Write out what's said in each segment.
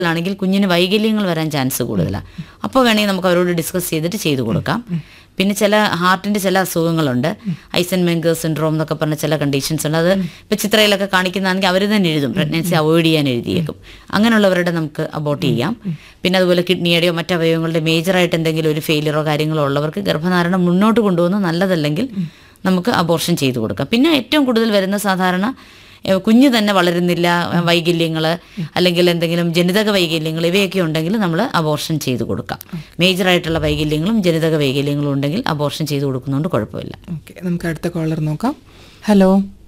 ആണെങ്കിൽ കുഞ്ഞിന് വൈകല്യങ്ങൾ വരാൻ ചാൻസ് കൂടുതലാണ് അപ്പോൾ വേണമെങ്കിൽ നമുക്ക് അവരോട് ഡിസ്കസ് ചെയ്തിട്ട് ചെയ്തു കൊടുക്കാം പിന്നെ ചില ഹാർട്ടിന്റെ ചില അസുഖങ്ങളുണ്ട് ഐസൻ മെങ്കർ സിൻഡ്രോം എന്നൊക്കെ പറഞ്ഞ ചില കണ്ടീഷൻസ് ഉണ്ട് അത് ഇപ്പം ചിത്രയിലൊക്കെ കാണിക്കുന്നതാണെങ്കിൽ അവർ തന്നെ എഴുതും പ്രഗ്നൻസി അവോയ്ഡ് ചെയ്യാൻ എഴുതിയേക്കും അങ്ങനെയുള്ളവരുടെ നമുക്ക് അബോട്ട് ചെയ്യാം പിന്നെ അതുപോലെ കിഡ്നിയുടെയോ മറ്റ് അവയവങ്ങളുടെ മേജറായിട്ട് എന്തെങ്കിലും ഒരു ഫെയിലിയറോ കാര്യങ്ങളോ ഉള്ളവർക്ക് ഗർഭധാരണം മുന്നോട്ട് കൊണ്ടുപോകുന്നത് നല്ലതല്ലെങ്കിൽ നമുക്ക് അബോർഷൻ ചെയ്തു കൊടുക്കാം പിന്നെ ഏറ്റവും കൂടുതൽ വരുന്ന സാധാരണ ഏഹ് കുഞ്ഞ് തന്നെ വളരുന്നില്ല വൈകല്യങ്ങൾ അല്ലെങ്കിൽ എന്തെങ്കിലും ജനിതക വൈകല്യങ്ങൾ ഇവയൊക്കെ ഉണ്ടെങ്കിൽ നമ്മൾ അബോർഷൻ ചെയ്തു കൊടുക്കാം മേജറായിട്ടുള്ള വൈകല്യങ്ങളും ജനിതക വൈകല്യങ്ങളും ഉണ്ടെങ്കിൽ അബോർഷൻ ചെയ്തു കൊടുക്കുന്നതുകൊണ്ട് കുഴപ്പമില്ല ഓക്കെ നമുക്ക് അടുത്ത കോളർ നോക്കാം ഹലോ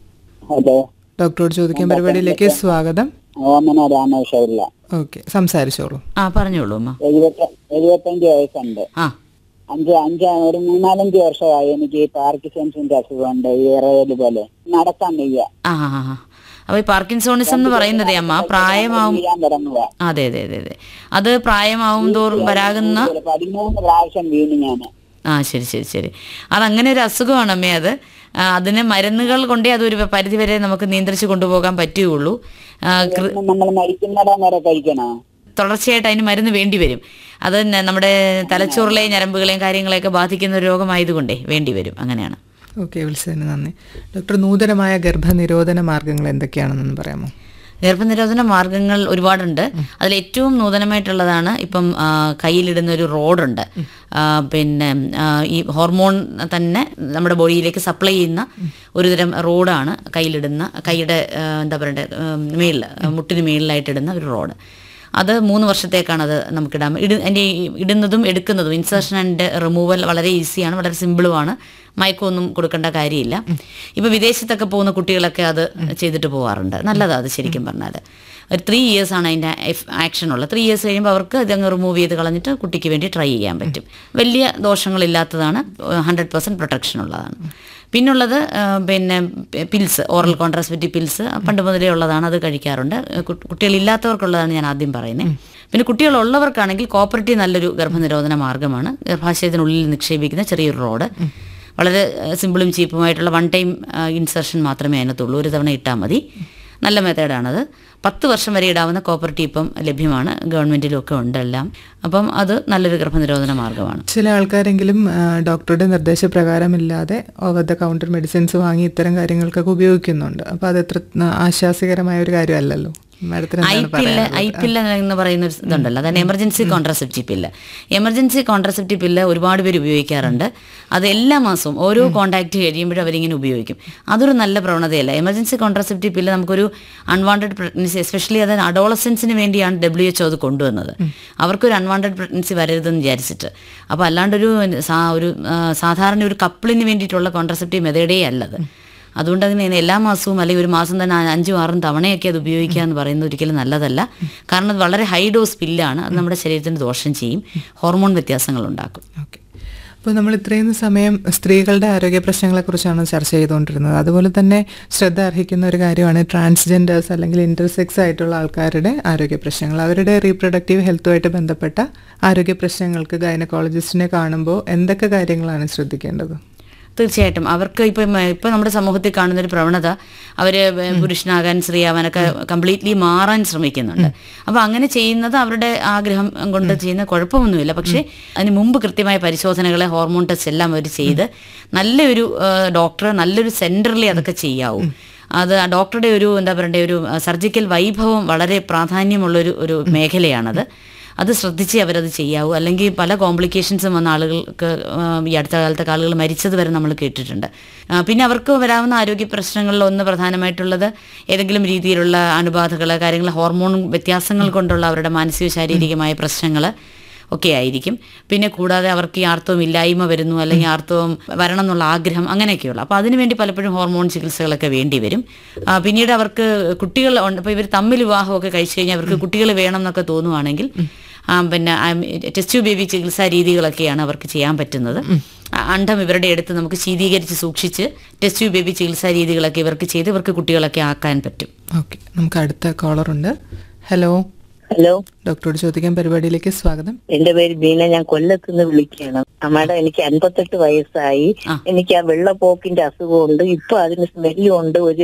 ഹലോ ഡോക്ടറോട് ചോദിക്കാൻ പരിപാടിയിലേക്ക് സ്വാഗതം ഓമന രാമേശ്വരില്ല ഓക്കെ സംസാരിച്ചോളൂ ആ പറഞ്ഞോളൂ അമ്മ എഴുപത്തി എഴുപത്തഞ്ച് വയസ്സുണ്ട് ആ അഞ്ച് അഞ്ച് ഒരു മൂന്നാലഞ്ച് വർഷമായി എനിക്ക് ഈ പാർക്കിസൺസിന്റെ അസുഖമുണ്ട് ഈ റേല് പോലെ നടക്കാൻ വയ്യ ആ ആ ആ അപ്പോൾ ഈ പാർക്കിൻസോണിസം എന്ന് പറയുന്നതേ അമ്മ പ്രായമാവും വീഴാൻ തുടങ്ങുക അതെ അതെ അതെ അതെ അത് പ്രായമാവും തോറും വരാകുന്ന ഒരു പതിമൂന്ന് പ്രാവശ്യം വീണു ഞാൻ ആ ശരി ശരി ശരി അതങ്ങനെ ഒരു അസുഖമാണ് അമ്മേ അത് ആ, അതിന് മരുന്നുകൾ കൊണ്ടേ അതൊരു പരിധി വരെ നമുക്ക് നിയന്ത്രിച്ച് കൊണ്ടുപോകാൻ പറ്റുകയുള്ളൂ ആ, കൃ- നമ്മൾ മരിക്കുന്നിടം വരെ കഴിക്കണോ തുടർച്ചയായിട്ട് അതിന് മരുന്ന് വേണ്ടി വരും അത് ന- നമ്മുടെ തലച്ചോറിലെയും ഞരമ്പുകളെയും കാര്യങ്ങളെയൊക്കെ ബാധിക്കുന്ന ഒരു രോഗമായതുകൊണ്ടേ വേണ്ടി വരും അങ്ങനെയാണ് ഓക്കെ വിളിച്ചതിന് നന്ദി ഡോക്ടർ നൂതനമായ ഗർഭനിരോധന മാർഗങ്ങൾ എന്തൊക്കെയാണെന്നൊന്ന് പറയാമോ ഗർഭനിരോധന മാർഗങ്ങൾ ഒരുപാടുണ്ട് അതിൽ ഏറ്റവും നൂതനമായിട്ടുള്ളതാണ് ഇപ്പം ആ, കയ്യിലിടുന്ന ഒരു റോഡുണ്ട് ആ, പിന്നെ ആ, ഈ ഹോർമോൺ തന്നെ നമ്മുടെ ബോഡിയിലേക്ക് സപ്ലൈ ചെയ്യുന്ന ഒരുതരം റോഡാണ് കയ്യിലിടുന്ന കൈയുടെ ആ, എന്താ പറയണ്ടേ മേളിൽ മുട്ടിന് മേളിലായിട്ടിടുന്ന ഒരു റോഡ് അത് മൂന്ന് വർഷത്തേക്കാണ് അത് നമുക്കിടാൻ ഇട അതിൻ്റെ ഈ ഇടുന്നതും എടുക്കുന്നതും ഇൻസേർഷൻ ആൻഡ് റിമൂവൽ വളരെ ഈസിയാണ് വളരെ സിമ്പിളുമാണ് മയക്കമൊന്നും കൊടുക്കേണ്ട കാര്യമില്ല ഇപ്പൊ വിദേശത്തൊക്കെ പോകുന്ന കുട്ടികളൊക്കെ അത് ചെയ്തിട്ട് പോകാറുണ്ട് നല്ലതാണ് അത് ശരിക്കും പറഞ്ഞാൽ ഒരു ത്രീ ഇയേഴ്സ് ആണ് അതിൻ്റെ ആക്ഷൻ ഉള്ളത് ത്രീ ഇയേഴ്സ് കഴിയുമ്പോൾ അവർക്ക് ഇതങ്ങ് റിമൂവ് ചെയ്ത് കളഞ്ഞിട്ട് കുട്ടിക്ക് വേണ്ടി ട്രൈ ചെയ്യാൻ പറ്റും വലിയ ദോഷങ്ങളില്ലാത്തതാണ് ഹൺഡ്രഡ് പെർസെൻറ്റ് പ്രൊട്ടക്ഷൻ ഉള്ളതാണ് പിന്നുള്ളത് ആ, പിന്നെ പിൽസ് ഓറൽ കോൺട്രാസ്പെറ്റീവ് പിൽസ് പണ്ട് മുതലേ ഉള്ളതാണ് അത് കഴിക്കാറുണ്ട് കു- കുട്ടികളില്ലാത്തവർക്കുള്ളതാണ് ഞാൻ ആദ്യം പറയുന്നത് പിന്നെ കുട്ടികളുള്ളവർക്കാണെങ്കിൽ കോപ്പറേറ്റീവ് നല്ലൊരു ഗർഭനിരോധന മാർഗ്ഗമാണ് ഗർഭാശയത്തിനുള്ളിൽ നിക്ഷേപിക്കുന്ന ചെറിയൊരു റോഡ് വളരെ ആ, സിമ്പിളും ചീപ്പുമായിട്ടുള്ള വൺ ടൈം ഇൻസർഷൻ മാത്രമേ അതിനകത്തുള്ളൂ ഒരു തവണ ഇട്ടാൽ മതി നല്ല മെത്തേഡാണത് പത്ത് വർഷം വരെ ഇടാവുന്ന കോപ്പറേറ്റീവ് ഇപ്പം ലഭ്യമാണ് ഗവൺമെൻറ്റിലും ഒക്കെ ഉണ്ട് എല്ലാം അപ്പം അത് നല്ലൊരു ഗർഭനിരോധന മാർഗ്ഗമാണ് ചില ആൾക്കാരെങ്കിലും ആ, ഡോക്ടറുടെ നിർദ്ദേശപ്രകാരമില്ലാതെ ഓവർ ദ കൗണ്ടർ മെഡിസിൻസ് വാങ്ങി ഇത്തരം കാര്യങ്ങൾക്കൊക്കെ ഉപയോഗിക്കുന്നുണ്ട് അപ്പോൾ അത് എത്ര ആ, ആശ്വാസകരമായ ഒരു കാര്യമല്ലല്ലോ മാഡത്തിന് ഐ എന്താണ് പില്ല് പറയാനുള്ളത് ഐ പില്ല് എന്ന് പറയുന്ന ഒരു ഇതുണ്ടല്ലോ അതാണ് emergency contraceptive pill emergency contraceptive pill ഒരുപാട് പേര് ഉപയോഗിക്കാറുണ്ട് അത് എല്ലാ മാസവും ഓരോ കോൺടാക്ട് കഴിയുമ്പോഴും അവരിങ്ങനെ ഉപയോഗിക്കും അതൊരു നല്ല പ്രവണതയല്ല എമർജൻസി കോൺട്രസെപ്റ്റീവ് പില്ല് നമുക്കൊരു അൺവാണ്ടഡ് പ്രഗ്നൻസി എസ്പെഷ്യലി അത് അഡോളസൻസിന് വേണ്ടിയാണ് ഡബ്ല്യു എച്ച് അത് കൊണ്ടുവന്നത് അവർക്കൊരു അൺവാണ്ടഡ് പ്രഗ്നൻസി വരരുതെന്ന് വിചാരിച്ചിട്ട് അപ്പോൾ അല്ലാണ്ടൊരു സാ- ഒരു ആ, സാധാരണ ഒരു കപ്പിളിന് വേണ്ടിയിട്ടുള്ള കോൺട്രസെപ്റ്റീവ് മെത്തേഡേ അല്ലത് അതുകൊണ്ട് അതിന് എല്ലാ മാസവും അല്ലെങ്കിൽ ഒരു മാസം തന്നെ അ- അഞ്ചും ആറും തവണയൊക്കെ അത് ഉപയോഗിക്കുക എന്ന് പറയുന്നത് ഒരിക്കലും നല്ലതല്ല കാരണം അത് വളരെ ഹൈ ഡോസ് പില്ലാണ് അത് നമ്മുടെ ശരീരത്തിന് ദോഷം ചെയ്യും ഹോർമോൺ വ്യത്യാസങ്ങൾ ഉണ്ടാക്കും ഓക്കെ അപ്പോൾ നമ്മൾ ഇത്രയും സമയം സ്ത്രീകളുടെ ആരോഗ്യ പ്രശ്നങ്ങളെക്കുറിച്ചാണ് ചർച്ച ചെയ്തുകൊണ്ടിരുന്നത് അതുപോലെ തന്നെ ശ്രദ്ധ അർഹിക്കുന്ന ഒരു കാര്യമാണ് ട്രാൻസ്ജെൻഡേഴ്സ് അല്ലെങ്കിൽ ഇന്റർസെക്സ് ആയിട്ടുള്ള ആൾക്കാരുടെ ആരോഗ്യ പ്രശ്നങ്ങൾ അവരുടെ റീപ്രൊഡക്റ്റീവ് ഹെൽത്തുമായിട്ട് ബന്ധപ്പെട്ട ആരോഗ്യ പ്രശ്നങ്ങൾക്ക് ഗൈനക്കോളജിസ്റ്റിനെ കാണുമ്പോൾ എന്തൊക്കെ കാര്യങ്ങളാണ് ശ്രദ്ധിക്കേണ്ടത് തീർച്ചയായിട്ടും അവർക്ക് ഇപ്പം ഇപ്പം നമ്മുടെ സമൂഹത്തിൽ കാണുന്ന ഒരു പ്രവണത അവർ പുരുഷനാകാൻ സ്ത്രീയാവാനൊക്കെ കംപ്ലീറ്റ്ലി മാറാൻ ശ്രമിക്കുന്നുണ്ട് അപ്പോൾ അങ്ങനെ ചെയ്യുന്നത് അവരുടെ ആഗ്രഹം കൊണ്ട് ചെയ്യുന്ന കുഴപ്പമൊന്നുമില്ല പക്ഷേ അതിന് മുമ്പ് കൃത്യമായ പരിശോധനകളെ ഹോർമോൺ ടെസ്റ്റ് എല്ലാം അവർ ചെയ്ത് നല്ലൊരു ഡോക്ടർ നല്ലൊരു സെൻറ്ററിൽ അതൊക്കെ ചെയ്യാവൂ അത് ആ ഡോക്ടറുടെ ഒരു എന്താ പറയണ്ടേ ഒരു സർജിക്കൽ വൈഭവം വളരെ പ്രാധാന്യമുള്ളൊരു ഒരു മേഖലയാണത് അത് ശ്രദ്ധിച്ചേ അവരത് ചെയ്യാവൂ അല്ലെങ്കിൽ പല കോംപ്ലിക്കേഷൻസും വന്ന ആളുകൾക്ക് ആ, ഈ അടുത്ത കാലത്തെ ആളുകൾ മരിച്ചത് വരെ നമ്മൾ കേട്ടിട്ടുണ്ട് ആ, പിന്നെ അവർക്ക് വരാവുന്ന ആരോഗ്യ പ്രശ്നങ്ങളിൽ ഒന്ന് പ്രധാനമായിട്ടുള്ളത് ഏതെങ്കിലും രീതിയിലുള്ള അണുബാധകൾ കാര്യങ്ങൾ ഹോർമോൺ വ്യത്യാസങ്ങൾ കൊണ്ടുള്ള അവരുടെ മാനസിക ശാരീരികമായ പ്രശ്നങ്ങൾ ഒക്കെ ആയിരിക്കും പിന്നെ കൂടാതെ അവർക്ക് ഈ ആർത്തവം ഇല്ലായ്മ വരുന്നു അല്ലെങ്കിൽ ആർത്തവം വരണം എന്നുള്ള ആഗ്രഹം അങ്ങനെയൊക്കെയുള്ള അപ്പോൾ അതിനുവേണ്ടി പലപ്പോഴും ഹോർമോൺ ചികിത്സകളൊക്കെ വേണ്ടി വരും ആ, പിന്നീട് അവർക്ക് കുട്ടികൾ ഇപ്പോൾ ഇവർ തമ്മിൽ വിവാഹമൊക്കെ കഴിച്ചു കഴിഞ്ഞാൽ അവർക്ക് കുട്ടികൾ വേണം എന്നൊക്കെ തോന്നുവാണെങ്കിൽ ആ, പിന്നെ ടെസ്റ്റ് ബേബി ചികിത്സാ രീതികളൊക്കെയാണ് അവർക്ക് ചെയ്യാൻ പറ്റുന്നത് ആ, അണ്ഡം ഇവരുടെ അടുത്ത് നമുക്ക് ശീതീകരിച്ച് സൂക്ഷിച്ച് ടെസ്റ്റ് ബേബി ചികിത്സാ രീതികളൊക്കെ ഇവർക്ക് ചെയ്ത് ഇവർക്ക് കുട്ടികളൊക്കെ ആക്കാൻ പറ്റും ഓക്കെ നമുക്ക് അടുത്ത കോളറുണ്ട് ഹലോ ഹലോ ഡോക്ടറോട് ചോദിക്കാൻ പരിപാടിയിലേക്ക് സ്വാഗതം എന്റെ പേര് ബീന ഞാൻ കൊല്ലത്ത് നിന്ന് വിളിക്കുകയാണ് മാഡം എനിക്ക് അൻപത്തെട്ട് വയസ്സായി ആ. എനിക്ക് ആ വെള്ളപ്പോക്കിന്റെ അസുഖമുണ്ട് ഇപ്പൊ അതിന് സ്മെല്ലും ഉണ്ട് ഒരു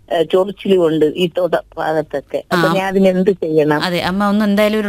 ചൊറിച്ചിലും ഉണ്ട് ഈ തൊട ഭാഗത്തൊക്കെ അപ്പൊ ഞാൻ അതിനെന്ത് ചെയ്യണം അതെ അമ്മ ഒന്ന് എന്തായാലും ഒരു